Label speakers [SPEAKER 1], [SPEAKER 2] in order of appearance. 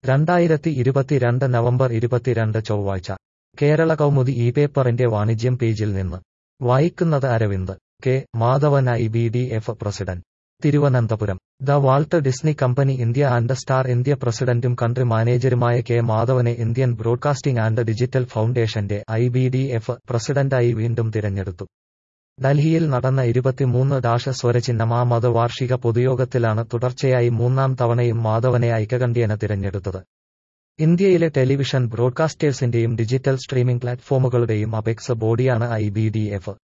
[SPEAKER 1] രണ്ടായിരത്തി ഇരുപത്തിരണ്ട് നവംബർ ഇരുപത്തിരണ്ട് ചൊവ്വാഴ്ച കേരള കൗമുദി ഈ പേപ്പറിന്റെ വാണിജ്യം പേജിൽ നിന്ന് വായിക്കുന്നത് Aravind K Madhavan I B D F president Thiruvananthapuram the Walt Disney company India and Star India പ്രസിഡന്റും കൺട്രി മാനേജരുമായ കെ മാധവനെ ഇന്ത്യൻ ബ്രോഡ്കാസ്റ്റിംഗ് ആൻഡ് ഡിജിറ്റൽ ഫൗണ്ടേഷന്റെ ഐ ബി ഡി എഫ് പ്രസിഡന്റായി വീണ്ടും തിരഞ്ഞെടുത്തു ഡൽഹിയിൽ നടന്ന ഇരുപത്തിമൂന്ന് ഡാഷ സ്വരചിഹ്നമാമത് വാർഷിക പൊതുയോഗത്തിലാണ് തുടർച്ചയായി മൂന്നാം തവണയും മാധവനെ ഐകകണ്ഠ്യേന തിരഞ്ഞെടുത്തത് ഇന്ത്യയിലെ ടെലിവിഷൻ ബ്രോഡ്കാസ്റ്റേഴ്സിന്റെയും ഡിജിറ്റൽ സ്ട്രീമിംഗ് പ്ലാറ്റ്ഫോമുകളുടെയും അപെക്സ് ബോഡിയാണ് ഐ ബി ഡി എഫ്